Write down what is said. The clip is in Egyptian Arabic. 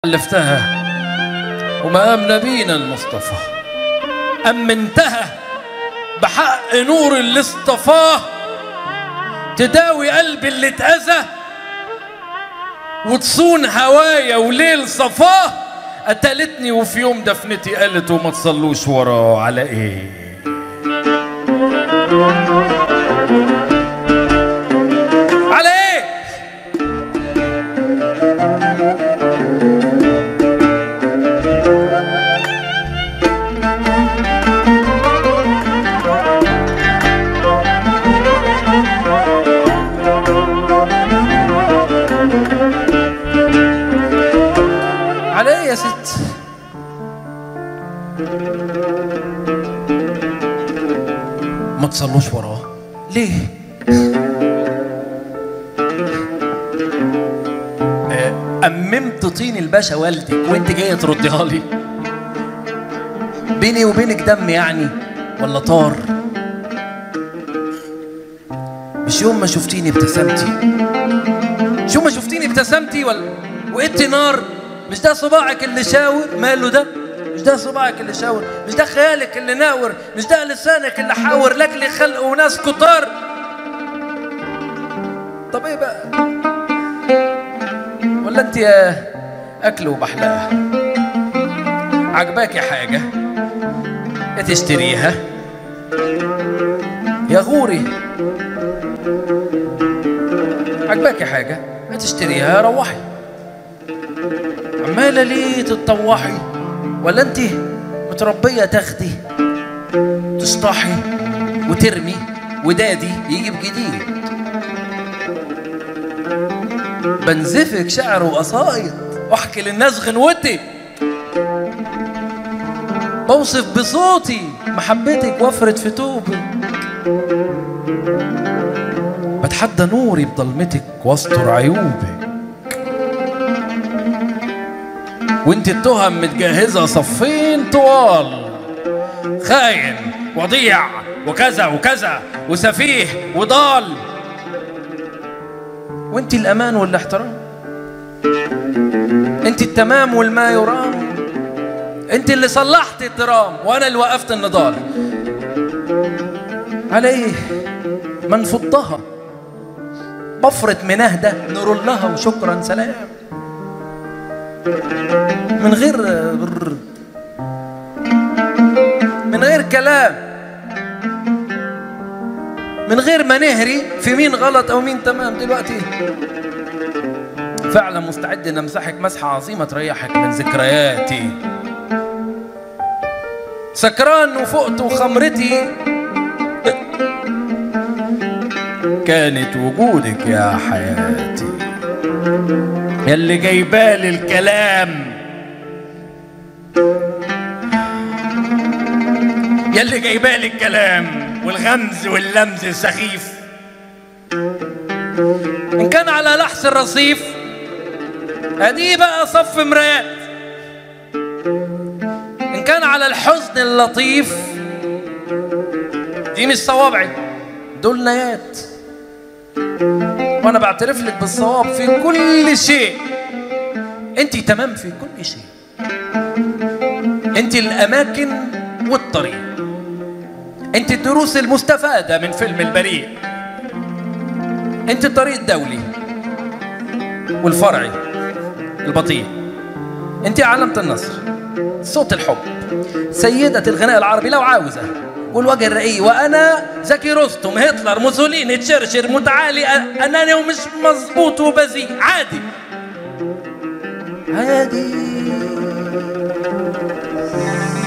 ألفتها ومقام نبينا المصطفى أمنتها بحق نور اللي اصطفاه تداوي قلبي اللي اتأذى وتصون هوايا وليل صفاه قتلتني وفي يوم دفنتي قالت وما تصلوش وراه على ايه على ايه على ايه يا ست ما تصلوش وراه ليه آه، أممت طين الباشا والدك وانت جاية ترديها لي بيني وبينك دم يعني ولا طار مش يوم ما شفتيني ابتسمتي شو ما شفتيني ابتسمتي ولا وقدت نار مش ده صباعك اللي شاور ماله ده مش ده صباعك اللي شاور مش ده خيالك اللي ناور مش ده لسانك اللي حاور لك لي خلق وناس كتار طب ايه بقى ولا انت يا اكل وبحلاها عجباكي حاجه يا تشتريها يا غوري عجباكي حاجه ما تشتريها روحي عماله ليه تتطوحي ولا انت متربيه تاخدي تسطحي وترمي ودادي يجيب جديد بنزفك شعر وقصايد واحكي للناس غنوتي بوصف بصوتي محبتك وفرت في توبك بتحدى نوري بضلمتك واستر عيوبك وانت التهم متجهزه صفين طوال خاين وضيع وكذا وكذا وسفيه وضال وانت الامان والاحترام انت التمام والما يرام انت اللي صلحت الدرام وانا اللي وقفت النضال على ايه ما نفضها بفرة منهدة نرول لها وشكرا سلام من غير من غير كلام من غير ما نهري في مين غلط او مين تمام دلوقتي فعلا مستعد ان امسحك مسحه عظيمه تريحك من ذكرياتي سكران وفقت وخمرتي كانت وجودك يا حياتي يلي جايبالي الكلام يلي جايبالي الكلام والغمز واللمز السخيف ان كان على لحس الرصيف ادي بقى صف مرايات ان كان على الحزن اللطيف دي مش صوابعي دول نيات وانا بعترف لك بالصواب في كل شيء انت تمام في كل شيء انت الاماكن والطريق انت الدروس المستفاده من فيلم البريء انت الطريق الدولي والفرعي البطيء انت علامه النصر صوت الحب سيده الغناء العربي لو عاوزه والوجه الرقيق وانا زكي رستم هتلر موسوليني تشرشر متعالي أ- اناني ومش مظبوط وبذيء عادي عادي